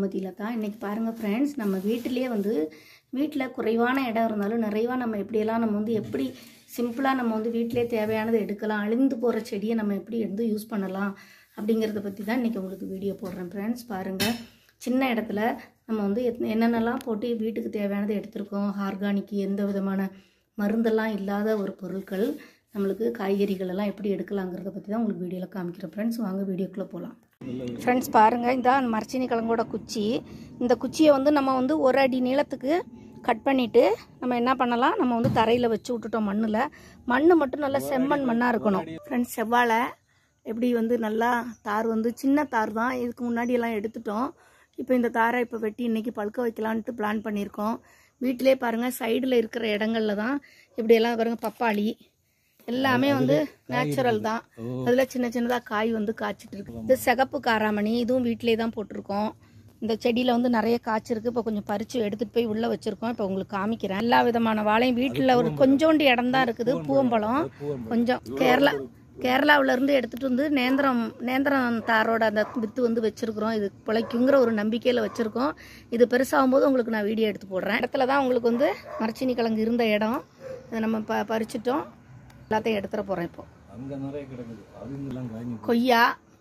பகவதியில் தான் இன்றைக்கி பாருங்கள் ஃப்ரெண்ட்ஸ் நம்ம வீட்டிலேயே வந்து வீட்டில் குறைவான இடம் இருந்தாலும் நிறைவாக நம்ம எப்படியெல்லாம் நம்ம வந்து எப்படி சிம்பிளாக நம்ம வந்து வீட்டிலே தேவையானதை எடுக்கலாம் அழிந்து போகிற செடியை நம்ம எப்படி எடுத்து யூஸ் பண்ணலாம் அப்படிங்கிறத பற்றி தான் இன்றைக்கி உங்களுக்கு வீடியோ போடுறேன் ஃப்ரெண்ட்ஸ் பாருங்கள் சின்ன இடத்துல நம்ம வந்து எத்- என்னென்னலாம் போட்டு வீட்டுக்கு தேவையானதை எடுத்திருக்கோம் ஆர்கானிக் எந்த விதமான மருந்தெல்லாம் இல்லாத ஒரு பொருட்கள் நம்மளுக்கு காய்கறிகள் எல்லாம் எப்படி எடுக்கலாங்கிறத பற்றி தான் உங்களுக்கு வீடியோவில் காமிக்கிறேன் ஃப்ரெண்ட்ஸ் வாங்க வீடியோக்குள்ளே போகலாம் ஃப்ரெண்ட்ஸ் பாருங்கள் இந்த மரச்சினி கிழங்கோட குச்சி இந்த குச்சியை வந்து நம்ம வந்து ஒரு அடி நீளத்துக்கு கட் பண்ணிவிட்டு நம்ம என்ன பண்ணலாம் நம்ம வந்து தரையில் வச்சு விட்டுட்டோம் மண்ணில் மண் மட்டும் நல்லா செம்மண் மண்ணாக இருக்கணும் ஃப்ரெண்ட்ஸ் செவ்வாழை எப்படி வந்து நல்லா தார் வந்து சின்ன தார் தான் இதுக்கு முன்னாடி எல்லாம் எடுத்துட்டோம் இப்போ இந்த தாரை இப்போ வெட்டி இன்னைக்கு பழுக்க வைக்கலான்ட்டு பிளான் பண்ணியிருக்கோம் வீட்டிலே பாருங்கள் சைடில் இருக்கிற இடங்கள்ல தான் இப்படியெல்லாம் பாருங்கள் பப்பாளி எல்லாமே வந்து நேச்சுரல் தான் அதில் சின்ன சின்னதாக காய் வந்து காய்ச்சிட்டு இருக்கு இது சிகப்பு காராமணி இதுவும் வீட்டிலே தான் போட்டிருக்கோம் இந்த செடியில் வந்து நிறைய காய்ச்சிருக்கு இப்போ கொஞ்சம் பறித்து எடுத்துகிட்டு போய் உள்ளே வச்சுருக்கோம் இப்போ உங்களுக்கு காமிக்கிறேன் எல்லா விதமான வாழையும் வீட்டில் ஒரு கொஞ்சோண்டு இடம் தான் இருக்குது பூவம்பழம் கொஞ்சம் கேரளா கேரளாவுல இருந்து எடுத்துட்டு வந்து நேந்திரம் நேந்திரம் தாரோட அந்த வித்து வந்து வச்சிருக்கிறோம் இது பிழைக்குங்கிற ஒரு நம்பிக்கையில் வச்சிருக்கோம் இது பெருசாகும் போது உங்களுக்கு நான் வீடியோ எடுத்து போடுறேன் இடத்துல தான் உங்களுக்கு வந்து மரச்சினி கிழங்கு இருந்த இடம் இதை நம்ம ப பறிச்சிட்டோம் எல்லாத்தையும் எடுத்துட போகிறேன் இப்போ அங்க நிறைய கிடக்குது அதுங்கெல்லாம் காய்ஞ்சி கொய்யா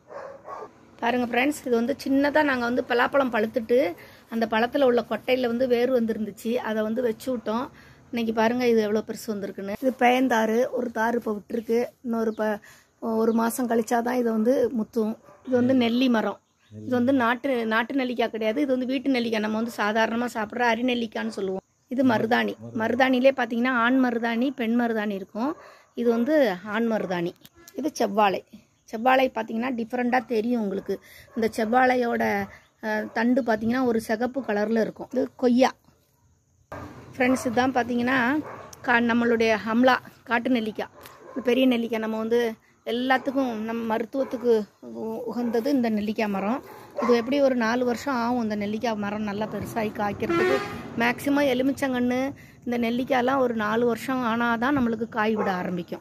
பாருங்க ஃப்ரெண்ட்ஸ் இது வந்து சின்னதாக நாங்கள் வந்து பலாப்பழம் பழுத்துட்டு அந்த பழத்தில் உள்ள கொட்டையில் வந்து வேர் வந்துருந்துச்சு அதை வந்து வச்சு விட்டோம் இன்னைக்கு பாருங்க இது எவ்வளோ பெருசு வந்திருக்குன்னு இது பயந்தாறு ஒரு தாறு இப்போ விட்டுருக்கு இன்னொரு ப ஒரு மாதம் கழிச்சாதான் இதை வந்து முத்தும் இது வந்து நெல்லி மரம் இது வந்து நாட்டு நாட்டு நெல்லிக்காய் கிடையாது இது வந்து வீட்டு நெல்லிக்காய் நம்ம வந்து சாதாரணமாக சாப்பிட்ற அரி நெல்லிக்காய்னு சொல்லுவோம் இது மருதாணி மருதாணிலே பார்த்தீங்கன்னா ஆண் மருதாணி பெண் மருதாணி இருக்கும் இது வந்து ஆண் மருதாணி இது செவ்வாழை செவ்வாழை பார்த்தீங்கன்னா டிஃப்ரெண்ட்டாக தெரியும் உங்களுக்கு இந்த செவ்வாழையோட அஹ், தண்டு பார்த்தீங்கன்னா ஒரு சிகப்பு கலரில் இருக்கும் இது கொய்யா ஃப்ரெண்ட்ஸ் இதுதான் பார்த்தீங்கன்னா கா நம்மளுடைய ஹம்லா காட்டு நெல்லிக்காய் இந்த பெரிய நெல்லிக்காய் நம்ம வந்து எல்லாத்துக்கும் நம்ம மருத்துவத்துக்கு உ- உகந்தது இந்த நெல்லிக்காய் மரம் இது எப்படி ஒரு நாலு வருஷம் ஆகும் இந்த நெல்லிக்காய் மரம் நல்லா பெருசாகி காய்க்கிறதுக்கு மேக்ஸிமம் எலுமிச்சங்கன்று இந்த நெல்லிக்காயெல்லாம் ஒரு நாலு வருஷம் ஆனால் தான் நம்மளுக்கு காய் விட ஆரம்பிக்கும்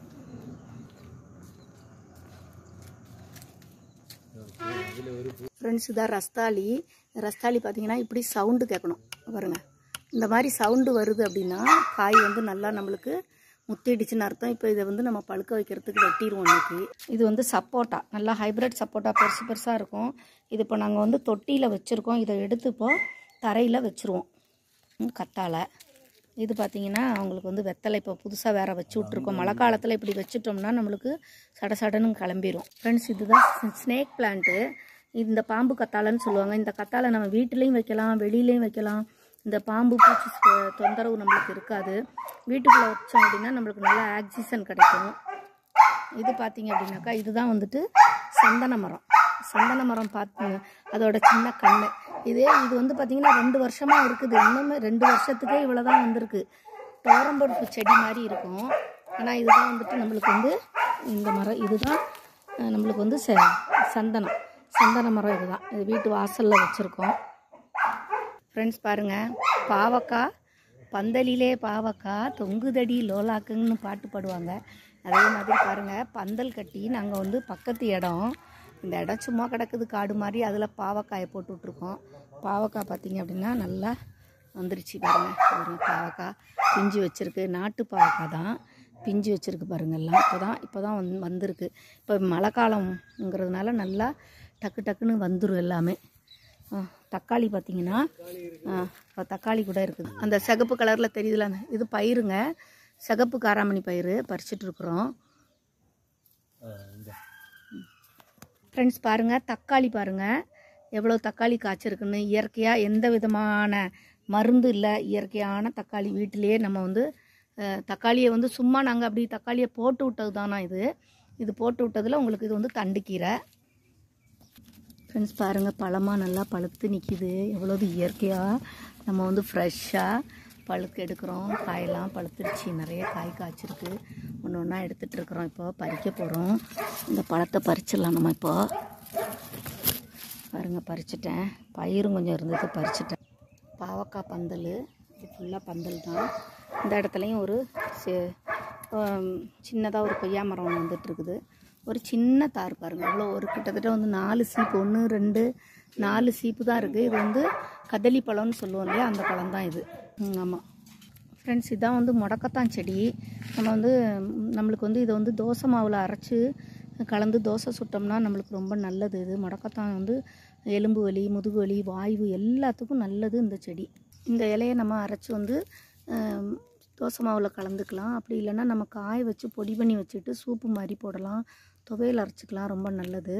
ஃப்ரெண்ட்ஸ் இதான் ரஸ்தாளி ரஸ்தாளி பார்த்தீங்கன்னா இப்படி சவுண்டு கேட்கணும் பாருங்க இந்த மாதிரி சவுண்டு வருது அப்படின்னா காய் வந்து நல்லா நம்மளுக்கு முத்திடுச்சுன்னு அர்த்தம் இப்போ இதை வந்து நம்ம பழுக்க வைக்கிறதுக்கு வெட்டிடுவோம் இன்னைக்கு இது வந்து சப்போட்டா நல்லா ஹைப்ரிட் சப்போட்டா பெருசு பெருசாக இருக்கும் இது இப்போ நாங்கள் வந்து தொட்டியில் வச்சுருக்கோம் இதை எடுத்து இப்போ தரையில் வச்சுருவோம் ம், கத்தாழை இது பார்த்தீங்கன்னா அவங்களுக்கு வந்து வெத்தலை இப்போ புதுசாக வேற வச்சு விட்ருக்கோம் மழை காலத்தில் இப்படி வச்சுட்டோம்னா நம்மளுக்கு சட சடன்னு கிளம்பிரும் ஃப்ரெண்ட்ஸ் இதுதான் ஸ்னேக் பிளான்ட்டு இந்த பாம்பு கத்தாழைன்னு சொல்லுவாங்க இந்த கத்தாழை நம்ம வீட்டிலையும் வைக்கலாம் வெளியிலையும் வைக்கலாம் இந்த பாம்பு பூச்சி தொ- தொந்தரவு நம்மளுக்கு இருக்காது வீட்டுக்குள்ளே வச்சோம் அப்படின்னா நம்மளுக்கு நல்ல ஆக்சிஜன் கிடைக்கும் இது பார்த்தீங்க அப்படின்னாக்கா இதுதான் வந்துட்டு சந்தன மரம் சந்தன மரம் பார்த்து அதோட சின்ன கண்ணு இதே இது வந்து பார்த்தீங்கன்னா ரெண்டு வருஷமாக இருக்குது இன்னுமே ரெண்டு வருஷத்துக்கே இவ்வளோ தான் வந்திருக்கு துவரம்பருப்பு செடி மாதிரி இருக்கும் ஆனால் இதுதான் வந்துட்டு நம்மளுக்கு வந்து இந்த மரம் இதுதான் அஹ், நம்மளுக்கு வந்து ச சந்தனம் சந்தன மரம் இதுதான் இது வீட்டு வாசலில் வச்சுருக்கோம் ஃப்ரெண்ட்ஸ் பாருங்கள் பாவக்காய் பந்தலிலே பாவக்காய் தொங்குதடி லோலாக்குன்னு பாட்டு பாடுவாங்க அதே மாதிரி பாருங்கள் பந்தல் கட்டி நாங்கள் வந்து பக்கத்து இடம் இந்த இடம் சும்மா கிடக்குது காடு மாதிரி அதில் பாவக்காயை போட்டு விட்ருக்கோம் பாவக்காய் பார்த்தீங்க அப்படின்னா நல்லா வந்துருச்சு பாருங்கள் ஒரு பாவக்காய் பிஞ்சு வச்சுருக்கு நாட்டு பாவக்காய் தான் பிஞ்சு வச்சுருக்கு பாருங்க எல்லாம் இப்போ தான் இப்போ தான் வந்து வந்திருக்கு இப்போ மழை காலம்ங்கிறதுனால நல்லா டக்கு டக்குன்னு வந்துடும் எல்லாமே ஆ, தக்காளி பார்த்தீங்கன்னா ஆ, இப்போ தக்காளி கூட இருக்குது அந்த சிகப்பு கலரில் தெரியுதுல அந்த இது பயிருங்க சிகப்பு காராமணி பயிர் பறிச்சுட்டு இருக்கிறோம் ஃப்ரெண்ட்ஸ் பாருங்கள் தக்காளி பாருங்கள் எவ்வளோ தக்காளி காய்ச்சிருக்குன்னு இயற்கையாக எந்த விதமான மருந்து இல்லை இயற்கையான தக்காளி வீட்டிலேயே நம்ம வந்து அஹ், தக்காளியை வந்து சும்மா நாங்கள் அப்படி தக்காளியை போட்டு விட்டது தானா இது இது போட்டு விட்டதில் உங்களுக்கு இது வந்து தண்டுக்கீரை ஃப்ரெண்ட்ஸ் பாருங்கள் பழமாக நல்லா பழுத்து நிற்கிது எவ்வளோது இயற்கையாக நம்ம வந்து ஃப்ரெஷ்ஷாக பழுக்க எடுக்கிறோம் காயெல்லாம் பழுத்துருச்சு நிறைய காய் காய்ச்சிருக்கு ஒன்று ஒன்றா எடுத்துகிட்டு இருக்கிறோம் இப்போ பறிக்க போகிறோம் இந்த பழத்தை பறிச்சிடலாம் நம்ம இப்போ பாருங்க பறிச்சிட்டேன் பயிரும் கொஞ்சம் இருந்தது பறிச்சிட்டேன் பாவக்காய் பந்தல் இது ஃபுல்லாக பந்தல் தான் இந்த இடத்துலையும் ஒரு சின்னதாக ஒரு கொய்யா மரம் ஒன்று வந்துட்டு இருக்குது ஒரு சின்ன தார் பாருங்கள் அவ்வளோ ஒரு கிட்டத்தட்ட வந்து நாலு சீப்பு ஒன்று ரெண்டு நாலு சீப்பு தான் இருக்குது இது வந்து கதலி பழம்னு சொல்லுவோம் இல்லையா அந்த பழம் தான் இது ஆமாம் ஃப்ரெண்ட்ஸ் இதான் வந்து முடக்கத்தான் செடி நம்ம வந்து ம், நம்மளுக்கு வந்து இதை வந்து தோசை மாவில் அரைச்சி கலந்து தோசை சுட்டோம்னா நம்மளுக்கு ரொம்ப நல்லது இது முடக்கத்தான் வந்து எலும்பு வலி முதுகு வலி வாய்வு எல்லாத்துக்கும் நல்லது இந்த செடி இந்த இலையை நம்ம அரைச்சி வந்து ஆம், தோசை மாவில் கலந்துக்கலாம் அப்படி இல்லைன்னா நம்ம காய வச்சு பொடி பண்ணி வச்சுட்டு சூப்பு மாதிரி போடலாம் துவையல் அரைச்சிக்கலாம் ரொம்ப நல்லது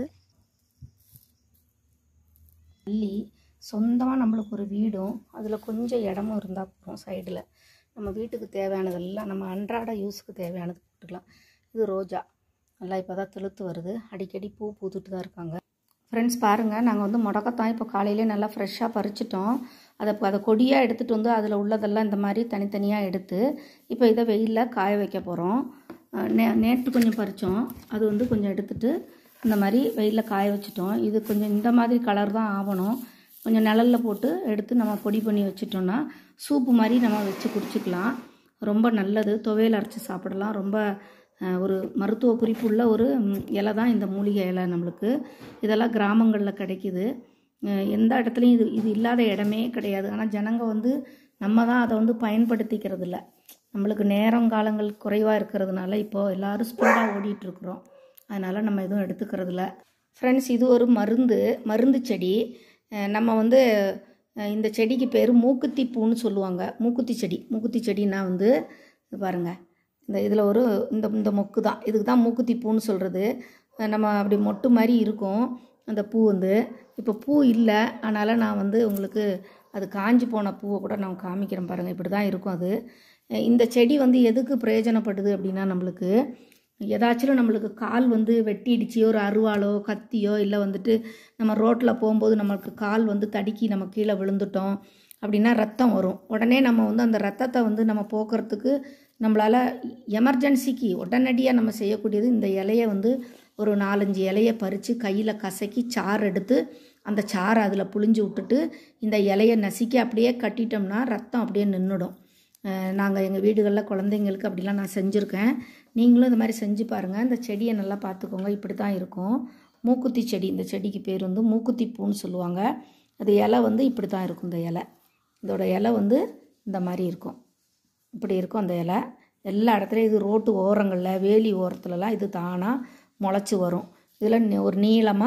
அள்ளி சொந்தமாக நம்மளுக்கு ஒரு வீடும் அதில் கொஞ்சம் இடமும் இருந்தால் போதும் சைடில் நம்ம வீட்டுக்கு தேவையானதெல்லாம் நம்ம அன்றாட யூஸுக்கு தேவையானது போட்டுக்கலாம் இது ரோஜா நல்லா இப்போ தான் தெளுத்து வருது அடிக்கடி பூ பூத்துட்டு தான் இருக்காங்க ஃப்ரெண்ட்ஸ் பாருங்கள் நாங்கள் வந்து முடக்கத்தான் இப்போ காலையிலே நல்லா ஃப்ரெஷ்ஷாக பறிச்சிட்டோம் அதை அதை கொடியாக எடுத்துகிட்டு வந்து அதில் உள்ளதெல்லாம் இந்த மாதிரி தனித்தனியாக எடுத்து இப்போ இதை வெயிலில் காய வைக்க போகிறோம் நே நேற்று கொஞ்சம் பறித்தோம் அது வந்து கொஞ்சம் எடுத்துட்டு இந்த மாதிரி வெயிலில் காய வச்சுட்டோம் இது கொஞ்சம் இந்த மாதிரி கலர் தான் ஆகணும் கொஞ்சம் நிழல்ல போட்டு எடுத்து நம்ம பொடி பண்ணி வச்சிட்டோம்னா சூப்பு மாதிரி நம்ம வச்சு குடிச்சிக்கலாம் ரொம்ப நல்லது துவையல் அரைச்சி சாப்பிடலாம் ரொம்ப அஹ், ஒரு மருத்துவ குறிப்புள்ள ஒரு ம், இலை தான் இந்த மூலிகை இலை நம்மளுக்கு இதெல்லாம் கிராமங்களில் கிடைக்குது அஹ், எந்த இடத்துலையும் இது இது இல்லாத இடமே கிடையாது ஆனால் ஜனங்க வந்து நம்ம தான் அதை வந்து பயன்படுத்திக்கிறது இல்ல நம்மளுக்கு நேரம் காலங்கள் குறைவாக இருக்கிறதுனால இப்போது எல்லாரும் ஸ்பீடாக ஓடிட்டுருக்குறோம் அதனால் நம்ம எதுவும் எடுத்துக்கிறது இல்ல ஃப்ரெண்ட்ஸ் இது ஒரு மருந்து மருந்து செடி அஹ் நம்ம வந்து அஹ் இந்த செடிக்கு பேர் மூக்குத்தி பூன்னு சொல்லுவாங்க மூக்குத்தி செடி மூக்குத்தி செடின்னா வந்து இது பாருங்க இந்த இதில் ஒரு இந்த இந்த மொக்கு தான் இதுக்கு தான் மூக்குத்தி பூன்னு சொல்கிறது நம்ம அப்படி மொட்டு மாதிரி இருக்கும் அந்த பூ வந்து இப்போ பூ இல்லை அதனால் நான் வந்து உங்களுக்கு அது காஞ்சி போன பூவை கூட நான் காமிக்கிறேன் பாருங்கள் இப்படி தான் இருக்கும் அது அஹ் இந்த செடி வந்து எதுக்கு பிரயோஜனப்படுது அப்படின்னா நம்மளுக்கு ஏதாச்சும் நம்மளுக்கு கால் வந்து வெட்டிடுச்சு ஒரு அருவாளோ கத்தியோ இல்லை வந்துட்டு நம்ம ரோட்டில் போகும்போது நம்மளுக்கு கால் வந்து தடுக்கி நம்ம கீழே விழுந்துட்டோம் அப்படின்னா ரத்தம் வரும் உடனே நம்ம வந்து அந்த ரத்தத்தை வந்து நம்ம போக்குறதுக்கு நம்மளால் எமர்ஜென்சிக்கு உடனடியாக நம்ம செய்யக்கூடியது இந்த இலையை வந்து ஒரு நாலஞ்சு இலையை பறித்து கையில் கசக்கி சாறு எடுத்து அந்த சாறை அதில் புழிஞ்சு விட்டுட்டு இந்த இலையை நசுக்கி அப்படியே கட்டிட்டோம்னா ரத்தம் அப்படியே நின்றுடும் நாங்கள் எங்கள் வீடுகளில் குழந்தைங்களுக்கு அப்படிலாம் நான் செஞ்சுருக்கேன் நீங்களும் இந்த மாதிரி செஞ்சு பாருங்கள் இந்த செடியை நல்லா பார்த்துக்கோங்க இப்படி தான் இருக்கும் மூக்குத்தி செடி இந்த செடிக்கு பேர் வந்து மூக்குத்தி பூன்னு சொல்லுவாங்க அது இலை வந்து இப்படி தான் இருக்கும் இந்த இலை இதோட இலை வந்து இந்த மாதிரி இருக்கும் இப்படி இருக்கும் அந்த இலை எல்லா இடத்துலையும் இது ரோட்டு ஓரங்களில் வேலி ஓரத்துலலாம் இது தானாக முளைச்சி வரும் இதில் ஒரு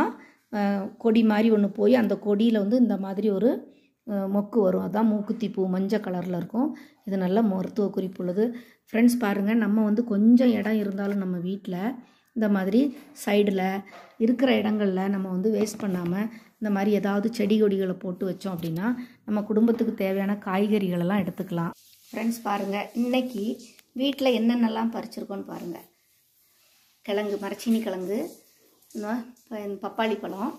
நீளமாக கொடி மாதிரி ஒன்று போய் அந்த கொடியில் வந்து இந்த மாதிரி ஒரு அஹ், மொக்கு வரும் அதான் மூக்குத்தி பூ மஞ்சள் கலரில் இருக்கும் இது நல்ல மருத்துவ குறிப்புள்ளது ஃப்ரெண்ட்ஸ் பாருங்கள் நம்ம வந்து கொஞ்சம் இடம் இருந்தாலும் நம்ம வீட்டில் இந்த மாதிரி சைடில் இருக்கிற இடங்களில் நம்ம வந்து வேஸ்ட் பண்ணாமல் இந்த மாதிரி ஏதாவது செடி கொடிகளை போட்டு வச்சோம் அப்படின்னா நம்ம குடும்பத்துக்கு தேவையான காய்கறிகளெல்லாம் எடுத்துக்கலாம் ஃப்ரெண்ட்ஸ் பாருங்கள் இன்னைக்கு வீட்டில் என்னென்னலாம் பறிச்சிருக்கோன்னு பாருங்கள் கிழங்கு மரச்சீனி கிழங்கு இன்னும் ப- பப்பாளி பழம்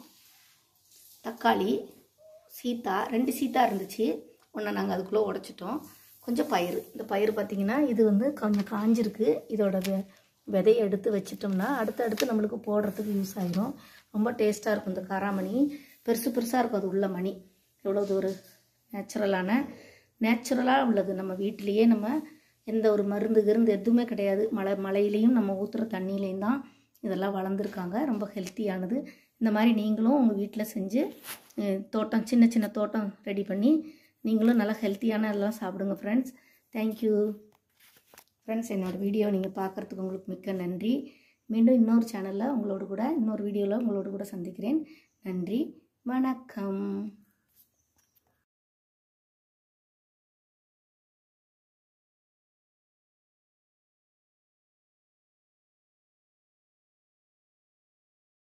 தக்காளி சீத்தா ரெண்டு சீத்தா இருந்துச்சு ஒன்று நாங்கள் அதுக்குள்ளே உடைச்சிட்டோம் கொஞ்சம் பயிர் இந்த பயிர் பார்த்திங்கன்னா இது வந்து கொஞ்சம் காஞ்சிருக்கு இதோட வெ- விதையை எடுத்து வச்சிட்டோம்னா அடுத்து அடுத்து நம்மளுக்கு போடுறதுக்கு யூஸ் ஆகிரும் ரொம்ப டேஸ்ட்டாக இருக்கும் இந்த காராமணி பெருசு பெருசாக இருக்கும் அது உள்ள மணி எவ்வளோ ஒரு நேச்சுரலான நேச்சுரலாக உள்ளது நம்ம வீட்டிலேயே நம்ம எந்த ஒரு மருந்து கிருந்து எதுவுமே கிடையாது மழை மழையிலையும் நம்ம ஊற்றுற தண்ணியிலையும் தான் இதெல்லாம் வளர்ந்துருக்காங்க ரொம்ப ஹெல்த்தியானது இந்த மாதிரி நீங்களும் உங்கள் வீட்டில் செஞ்சு அஹ், தோட்டம் சின்ன சின்ன தோட்டம் ரெடி பண்ணி நீங்களும் நல்லா ஹெல்த்தியான எல்லாம் சாப்பிடுங்க ஃப்ரெண்ட்ஸ் தேங்க்யூ ஃப்ரெண்ட்ஸ் என்னோடய வீடியோ நீங்கள் பார்க்குறதுக்கு உங்களுக்கு மிக்க நன்றி மீண்டும் இன்னொரு சேனலில் உங்களோட கூட இன்னொரு வீடியோவில் உங்களோட கூட சந்திக்கிறேன் நன்றி வணக்கம்